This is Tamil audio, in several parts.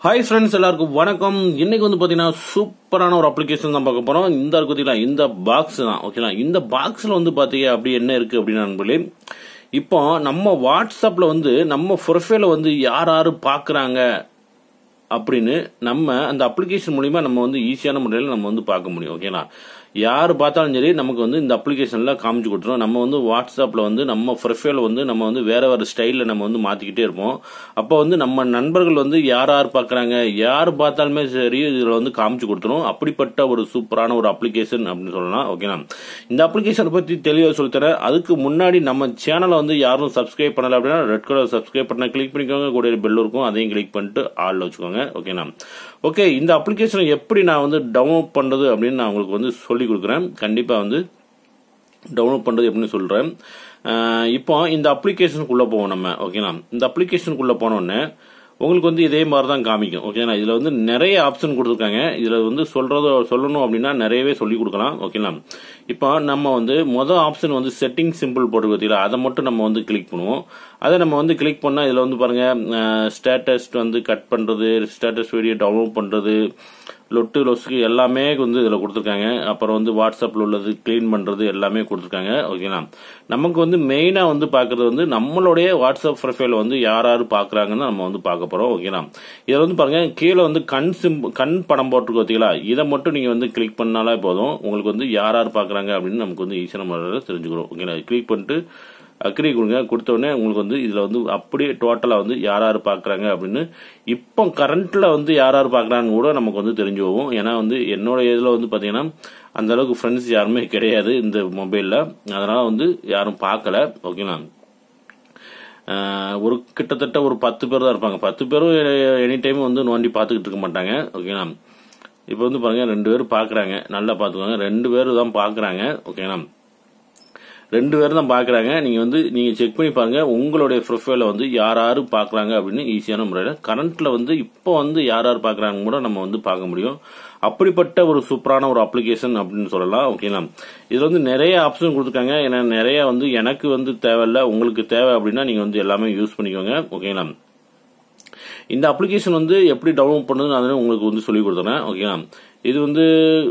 ஹாய் ஃப்ரெண்ட்ஸ் எல்லாருக்கும் வணக்கம் இன்னைக்கு வந்து பாத்தீங்கன்னா சூப்பரான ஒரு அப்ளிகேஷன் தான் பார்க்க போறோம் இந்த இருக்கு பாத்தீங்களா இந்த பாக்ஸ் தான் ஓகேங்களா இந்த பாக்ஸ்ல வந்து பாத்தீங்க அப்படி என்ன இருக்கு அப்படின்னு நண்பர்களே இப்போ நம்ம வாட்ஸ்அப்ல வந்து நம்ம ப்ரொஃபைல வந்து யார் யாரு பாக்குறாங்க அப்படின்னு நம்ம அந்த அப்ளிகேஷன் மூலியமா நம்ம வந்து ஈஸியான முறையில் நம்ம வந்து பார்க்க முடியும் ஓகேங்களா யார் பார்த்தாலும் சரி நமக்கு வந்து இந்த அப்ளிகேஷன்ல காமிச்சு கொடுத்துரும் நம்ம வந்து வாட்ஸ்அப்ல வந்து நம்ம ப்ரொஃபைல் வந்து நம்ம வந்து வேற வேற ஸ்டைல்ல நம்ம வந்து மாத்திக்கிட்டே இருப்போம் அப்போ வந்து நம்ம நண்பர்கள் வந்து யார் யார் பார்க்கறாங்க யார் பார்த்தாலுமே சரி இதுல வந்து காமிச்சு கொடுத்துரும் அப்படிப்பட்ட ஒரு சூப்பரான ஒரு அப்ளிகேஷன் அப்படின்னு சொல்லலாம் ஓகேங்களா இந்த அப்ளிகேஷனை பத்தி தெளிவாக சொல்லித்தரேன் அதுக்கு முன்னாடி நம்ம சேனலை வந்து யாரும் சப்ஸ்கிரைப் பண்ணல அப்படின்னா ரெட் கலர் சப்ஸ்கிரைப் பண்ண கிளிக் பண்ணிக்கோங்க கூட பெல் இருக்கும் அதையும் கிளிக் பண்ணிட்டு ஆள் வச்சுக்கோங்க ஓகேண்ணா ஓகே இந்த அப்ளிகேஷனை எப்படி நான் வந்து டவுன்லோட் பண்றது அப்படின்னு நான் உங்களுக்கு வந்து சொல்லி கொடுக்குறேன் கண்டிப்பா வந்து டவுன்லோட் பண்றது எப்படின்னு சொல்றேன் அஹ் இப்போ இந்த அப்ளிகேஷனுக்குள்ள போவோம் நம்ம ஓகேங்களா இந்த அப்ளிகேஷனுக்குள்ள போனோடனே உங்களுக்கு வந்து இதே மாதிரி தான் காமிக்கும் ஓகேங்களா இதுல வந்து நிறைய ஆப்ஷன் கொடுத்துருக்காங்க இதுல வந்து சொல்றது சொல்லணும் அப்படின்னா நிறையவே சொல்லி கொடுக்கலாம் ஓகேங்களா இப்போ நம்ம வந்து மொதல் ஆப்ஷன் வந்து செட்டிங் சிம்பிள் போட்டு பார்த்தீங்களா அதை மட்டும் நம்ம வந்து கிளிக் பண்ணுவோம் அதை நம்ம வந்து கிளிக் பண்ணால் இதில் வந்து பாருங்க ஸ்டேட்டஸ் வந்து கட் பண்ணுறது ஸ்டேட்டஸ் வீடியோ டவுன்லோட் பண்ணுறது லொட்டு லொஸ்க்கு எல்லாமே வந்து இதில் கொடுத்துருக்காங்க அப்புறம் வந்து வாட்ஸ்அப்பில் உள்ளது க்ளீன் பண்ணுறது எல்லாமே கொடுத்துருக்காங்க ஓகேங்களா நமக்கு வந்து மெயினாக வந்து பார்க்குறது வந்து நம்மளுடைய வாட்ஸ்அப் ப்ரொஃபைல் வந்து யார் யார் பார்க்குறாங்கன்னு நம்ம வந்து பார்க்க போகிறோம் ஓகேங்களா இதில் வந்து பாருங்க கீழே வந்து கண் சிம் கண் படம் போட்டுருக்கு பார்த்தீங்களா இதை மட்டும் நீங்கள் வந்து கிளிக் பண்ணாலே போதும் உங்களுக்கு வந்து யார் யார் பார்க்குறாங்க அப்படின்னு நமக்கு வந்து ஈஸியான முறையில் தெரிஞ்சுக்கிறோம் ஓகேங்களா கிளிக் பண்ணிட்டு அக்ரி கொடுங்க கொடுத்த உடனே உங்களுக்கு வந்து இதுல வந்து அப்படியே டோட்டலா வந்து யார் யார் பாக்குறாங்க அப்படின்னு இப்போ கரண்ட்ல வந்து யார் யார் பாக்குறான்னு கூட நமக்கு வந்து தெரிஞ்சு போகும் ஏன்னா வந்து என்னோட இதுல வந்து பாத்தீங்கன்னா அந்த அளவுக்கு ஃப்ரெண்ட்ஸ் யாருமே கிடையாது இந்த மொபைல்ல அதனால வந்து யாரும் பார்க்கல ஓகேங்களா ஒரு கிட்டத்தட்ட ஒரு பத்து பேர் தான் இருப்பாங்க பத்து பேரும் எனி டைம் வந்து நோண்டி பார்த்துக்கிட்டு இருக்க மாட்டாங்க ஓகேங்களா இப்போ வந்து பாருங்க ரெண்டு பேரும் பார்க்குறாங்க நல்லா பார்த்துக்கோங்க ரெண்டு பேரும் தான் பார்க்குறாங்க ஓகேங்களா ரெண்டு பேரும் தான் பார்க்குறாங்க நீங்கள் வந்து நீங்கள் செக் பண்ணி பாருங்க உங்களுடைய ப்ரொஃபைலை வந்து யார் யார் பார்க்குறாங்க அப்படின்னு ஈஸியான முறையில் கரண்ட்டில் வந்து இப்போ வந்து யார் யார் பார்க்குறாங்க கூட நம்ம வந்து பார்க்க முடியும் அப்படிப்பட்ட ஒரு சூப்பரான ஒரு அப்ளிகேஷன் அப்படின்னு சொல்லலாம் ஓகேங்களா இதில் வந்து நிறைய ஆப்ஷன் கொடுத்துருக்காங்க ஏன்னா நிறைய வந்து எனக்கு வந்து தேவையில்ல உங்களுக்கு தேவை அப்படின்னா நீங்கள் வந்து எல்லாமே யூஸ் பண்ணிக்கோங்க ஓகேங்களா இந்த அப்ளிகேஷன் வந்து எப்படி டவுன்லோட் பண்ணுறது நான் உங்களுக்கு வந்து சொல்லி கொடுத்துறேன் ஓகேங்களா இது வந்து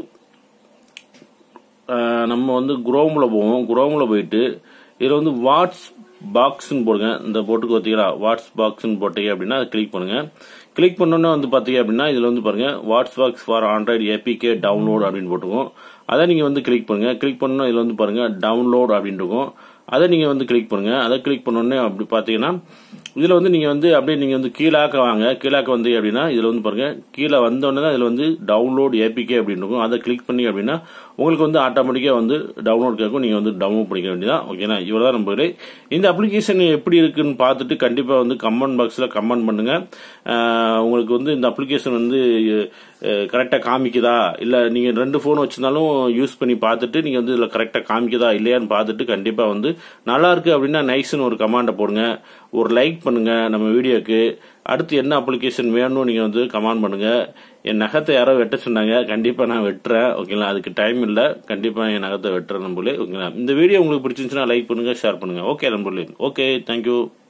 நம்ம வந்து குரோமில் போவோம் குரோமில் போயிட்டு இதில் வந்து வாட்ஸ் பாக்ஸ்ன்னு போடுங்க இந்த போட்டுக்கு பார்த்தீங்களா வாட்ஸ் பாக்ஸ்ன்னு போட்டீங்க அப்படின்னா அதை கிளிக் பண்ணுங்க கிளிக் பண்ணோன்னே வந்து பார்த்தீங்க அப்படின்னா இதில் வந்து பாருங்க what's box for Android APK download அப்படின்னு போட்டுக்கும் அதை நீங்கள் வந்து கிளிக் பண்ணுங்க கிளிக் பண்ணணும் இதில் வந்து பாருங்க டவுன்லோட் அப்படின்னு இருக்கும் அதை நீங்கள் வந்து கிளிக் பண்ணுங்க அதை கிளிக் பண்ணோடனே அப்படி பார்த்தீங்கன்னா இதில் வந்து நீங்கள் வந்து அப்படியே நீங்கள் வந்து கீழாக்க வாங்க கீழாக்க வந்து அப்படின்னா இதில் வந்து பாருங்க கீழே வந்தோடனே தான் இதில் வந்து டவுன்லோட் ஏபிகே அப்படின்னு இருக்கும் அதை கிளிக் பண்ணி அப்படின்னா உங்களுக்கு வந்து ஆட்டோமேட்டிக்காக வந்து டவுன்லோட் கேட்கும் நீங்கள் வந்து டவுன்லோட் பண்ணிக்க வேண்டியதான் ஓகேனா இவ்வளோ தான் நம்பர்களே இந்த அப்ளிகேஷன் எப்படி இருக்குன்னு பார்த்துட்டு கண்டிப்பாக வந்து கமெண்ட் பாக்ஸில் கமெண்ட் பண்ணுங்க உங்களுக்கு வந்து இந்த அப்ளிகேஷன் வந்து கரெக்டாக காமிக்குதா இல்லை நீங்கள் ரெண்டு ஃபோன் வச்சிருந்தாலும் யூஸ் பண்ணி பார்த்துட்டு நீங்கள் வந்து இதில் கரெக்டாக காமிக்குதா இல்லையான்னு பார்த்துட்டு கண்டிப்பாக வந்து நல்லா இருக்கு அப்படின்னா நைஸ்னு ஒரு கமாண்டை போடுங்க ஒரு லைக் பண்ணுங்க நம்ம வீடியோக்கு அடுத்து என்ன அப்ளிகேஷன் வேணும்னு நீங்கள் வந்து கமெண்ட் பண்ணுங்க என் நகத்தை யாரோ வெட்ட சொன்னாங்க கண்டிப்பாக நான் வெட்டுறேன் ஓகேங்களா அதுக்கு டைம் இல்லை கண்டிப்பாக என் நகத்தை வெட்டுறேன் நம்பளே ஓகேங்களா இந்த வீடியோ உங்களுக்கு பிடிச்சிருந்துச்சுன்னா லைக் பண்ணுங்க ஷேர் பண்ணுங்க ஓகே நம்பளே ஓகே தேங்க்யூ